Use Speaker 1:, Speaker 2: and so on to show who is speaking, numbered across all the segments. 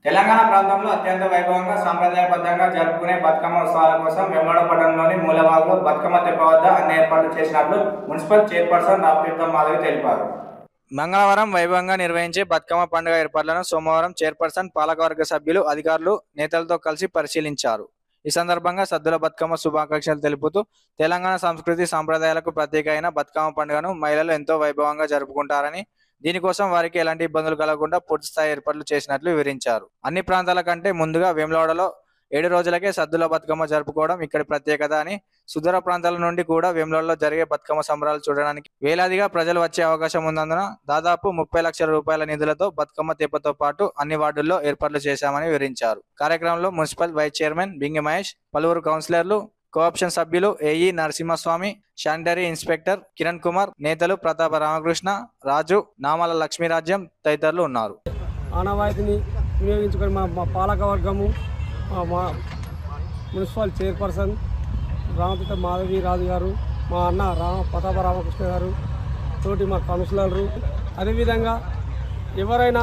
Speaker 1: తెలంగాణ ప్రాంతంలో అత్యంత వైభవంగా సాంప్రదాయబద్ధంగా జరుపుకునే బతుకమ్మ ఉత్సవాల కోసం వెమ్మడ పట్టణంలోని మూలవాగులో బతుకమ్మ తెప్ప వద్ద అన్ని ఏర్పాట్లు చేసినట్లు మున్సిపల్ చైర్పర్సన్ రామతీర్థం మాధవి తెలిపారు మంగళవారం వైభవంగా నిర్వహించే బతుకమ్మ పండుగ ఏర్పాట్లను సోమవారం చైర్పర్సన్ పాలకవర్గ సభ్యులు అధికారులు నేతలతో కలిసి పరిశీలించారు ఈ సందర్భంగా సద్దుల బతుకమ్మ శుభాకాంక్షలు తెలుపుతూ తెలంగాణ సంస్కృతి సాంప్రదాయాలకు ప్రత్యేక అయిన బతుకమ్మ పండుగను మహిళలు ఎంతో వైభవంగా జరుపుకుంటారని దీనికోసం వారికి ఎలాంటి ఇబ్బందులు కలగకుండా పూర్తి స్థాయి ఏర్పాట్లు చేసినట్లు వివరించారు అన్ని ప్రాంతాల కంటే ముందుగా వేములవాడలో ఏడు రోజులకే సద్దుల బతుకమ్మ జరుపుకోవడం ఇక్కడి ప్రత్యేకత అని సుదూర ప్రాంతాల నుండి కూడా వేములవాడలో జరిగే బతుకమ్మ సంబరాలు చూడడానికి వేలాదిగా ప్రజలు వచ్చే అవకాశం ఉన్నందున దాదాపు ముప్పై లక్షల రూపాయల నిధులతో బతుకమ్మ తెప్పతో పాటు అన్ని వార్డుల్లో ఏర్పాట్లు చేశామని వివరించారు కార్యక్రమంలో municipal vice chairman Bingi Mahesh పలువురు కౌన్సిలర్లు కోఆప్షన్ సభ్యులు AE Narasimhaswamy sanitary inspector Kiran Kumar నేతలు ప్రతాప రామకృష్ణ రాజు నామాల లక్ష్మీరాజ్యం తదితరులు ఉన్నారు
Speaker 2: ఆనవాయితీని వినియోగించుకొని మా మా పాలక వర్గము మా మా మున్సిపల్ చైర్పర్సన్ రామతీత మాధవి రాజు గారు మా అన్న రామ ప్రతాప రామకృష్ణ గారు తోటి మా కౌన్సిలర్లు అదేవిధంగా ఎవరైనా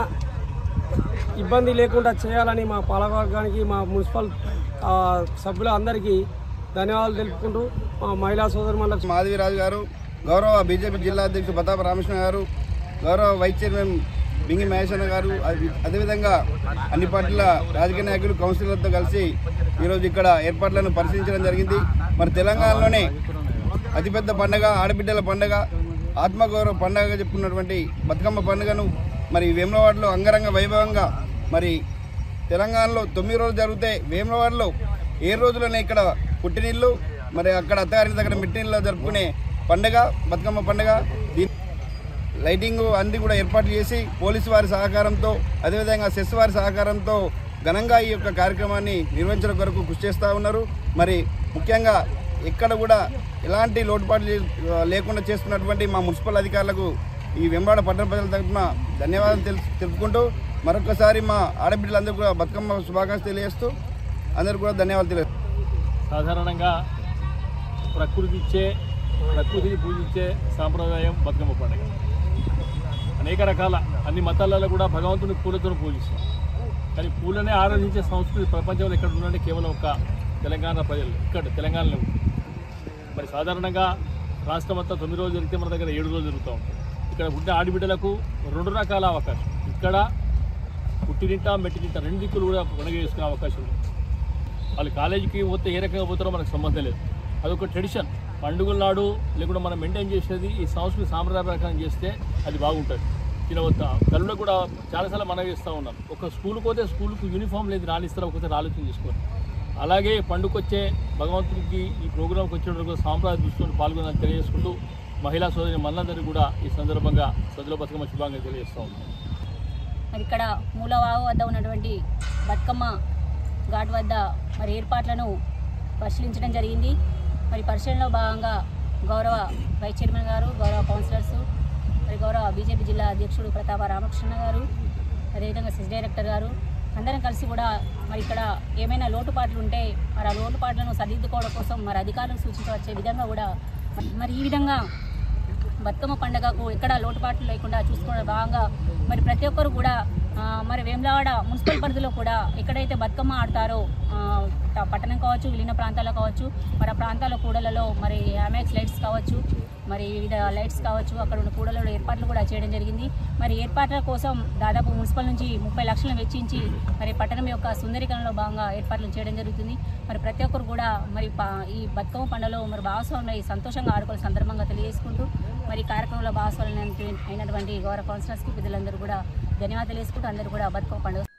Speaker 2: ఇబ్బంది లేకుండా చేయాలని మా పాలక వర్గానికి మా మున్సిపల్ ఆ, సభ్యులందరికీ ధన్యవాదాలు తెలుపుకుంటూ మా మహిళా సోదరులకు
Speaker 3: మాధవిరాజు గారు గౌరవ బీజేపీ జిల్లా అధ్యక్షుడు ప్రతాప రామకృష్ణ గారు గౌరవ వైస్ చైర్మన్ బింగి మహేశ్వర గారు అది- అదేవిధంగా అన్ని పార్టీల రాజకీయ నాయకులు కౌన్సిలర్లతో కలిసి ఈరోజు ఇక్కడ ఏర్పాట్లను పరిశీలించడం జరిగింది మరి తెలంగాణలోనే అతిపెద్ద పండగ ఆడబిడ్డల పండగ ఆత్మగౌరవ పండగగా చెప్పుకున్నటువంటి బతుకమ్మ పండుగను మరి వేములవాడలో అంగరంగ వైభవంగా మరి తెలంగాణలో తొమ్మిది రోజులు జరిగితే వేములవాడలో ఏ రోజులనే ఇక్కడ పుట్టినీళ్ళు మరి అక్కడ అత్తగారి దగ్గర మిట్టినీళ్ళు జరుపుకునే పండగ బతుకమ్మ పండగ దీని లైటింగ్ అన్ని కూడా ఏర్పాటు చేసి పోలీసు వారి సహకారంతో అదేవిధంగా సెస్ వారి సహకారంతో ఘనంగా ఈ యొక్క కార్యక్రమాన్ని నిర్వహించడం కొరకు కృషి చేస్తూ ఉన్నారు మరి ముఖ్యంగా ఎక్కడ కూడా ఎలాంటి లోటుపాట్లు లే- లేకుండా చేస్తున్నటువంటి మా మున్సిపల్ అధికారులకు ఈ వెంబాడ పట్టణ ప్రజల తరఫున ధన్యవాదాలు తెలు తెలుపుకుంటూ మరొకసారి మా ఆడబిడ్డలందరూ కూడా బతుకమ్మ శుభాకాంక్షలు తెలియజేస్తూ అందరికీ కూడా ధన్యవాదాలు తెలియజేస్తాం
Speaker 4: సాధారణంగా ప్రకృతి ఇచ్చే ప్రకృతిని పూజించే సాంప్రదాయం బతుకమ్మ పండుగ అనేక రకాల అన్ని మతాలలో కూడా భగవంతుని పూలతో పూజిస్తాం కానీ పూలనే ఆరాధించే సంస్కృతి ప్రపంచంలో ఎక్కడ ఉందంటే కేవలం ఒక తెలంగాణ ప్రజలు ఇక్కడ తెలంగాణలో ఉంది మరి సాధారణంగా రాష్ట్రం అంతా తొమ్మిది రోజులు జరిగితే మన దగ్గర ఏడు రోజులు జరుగుతూ ఉంటాయి ఇక్కడ పుట్టిన ఆడబిడ్డలకు రెండు రకాల అవకాశం ఇక్కడ పుట్టినింట మెట్టినింట రెండు దిక్కులు కూడా పండుగ చేసుకునే అవకాశం ఉంది వాళ్ళు కాలేజీకి పోతే ఏ రకంగా పోతారో మనకు సంబంధం లేదు అదొక ట్రెడిషన్ పండుగల నాడు లేకుండా మనం మెయింటైన్ చేసేది ఈ సంస్కృతి సాంప్రదాయ ప్రకారం చేస్తే అది బాగుంటుంది తినవద్ద తల్లులకు కూడా చాలాసార్లు మనం చేస్తూ ఉన్నాం ఒక స్కూల్కి పోతే స్కూల్కి యూనిఫామ్ లేదు రానిస్తారు ఒకసారి ఆలోచన చేసుకోండి అలాగే పండుగొచ్చే భగవంతుడికి ఈ ప్రోగ్రాంకి వచ్చినప్పుడు సాంప్రదాయ దృష్టిని పాల్గొనాలని తెలియజేసుకుంటూ మహిళా సోదరి మనందరికీ కూడా ఈ సందర్భంగా సదుల బతుకమ్మ శుభాంగా తెలియజేస్తూ ఉన్నాం
Speaker 5: మరి ఇక్కడ మూలవాగు వద్ద ఉన్నటువంటి బతుకమ్మ ఘాట్ వద్ద మరి ఏర్పాట్లను పరిశీలించడం జరిగింది మరి పరిశీలనలో భాగంగా గౌరవ వైస్ చైర్మన్ గారు గౌరవ కౌన్సిలర్స్ మరి గౌరవ బీజేపీ జిల్లా అధ్యక్షుడు ప్రతాప రామకృష్ణ గారు అదేవిధంగా సిస్ డైరెక్టర్ గారు అందరం కలిసి కూడా మరి ఇక్కడ ఏమైనా లోటుపాట్లు ఉంటే మరి ఆ లోటుపాట్లను సరిదిద్దుకోవడం కోసం మరి అధికారులకు సూచించవచ్చే విధంగా కూడా మరి ఈ విధంగా బతుకమ్మ పండుగకు ఎక్కడ లోటుపాట్లు లేకుండా చూసుకోవడం భాగంగా మరి ప్రతి ఒక్కరు కూడా ఆ, మరి వేములవాడ మున్సిపల్ పరిధిలో కూడా ఎక్కడైతే బతుకమ్మ ఆడతారో ఆ, ట- పట్టణం కావచ్చు విలీన ప్రాంతాలు కావచ్చు మరి ఆ ప్రాంతాల కూడలలో మరి అమెక్స్ లైట్స్ కావచ్చు మరి వివిధ లైట్స్ కావచ్చు అక్కడ ఉన్న కూడలలో ఏర్పాట్లు కూడా చేయడం జరిగింది మరి ఏర్పాట్ల కోసం దాదాపు మున్సిపల్ నుంచి ముప్పై లక్షలను వెచ్చించి మరి పట్టణం యొక్క సుందరీకరణలో భాగంగా ఏర్పాట్లు చేయడం జరుగుతుంది మరి ప్రతి ఒక్కరు కూడా మరి పా- ఈ బతుకమ్మ పండుగలో మరి భాగస్వాములు సంతోషంగా ఆడుకోవాల్సిన సందర్భంగా తెలియజేసుకుంటూ మరి ఈ కార్యక్రమంలో భాగస్వాములు అయినటువంటి గౌరవ కౌన్సిలర్స్కి పెద్దలందరూ కూడా ధన్యవాదాలు వేసుకుంటూ అందరూ కూడా బతుకమ్మ పండుగ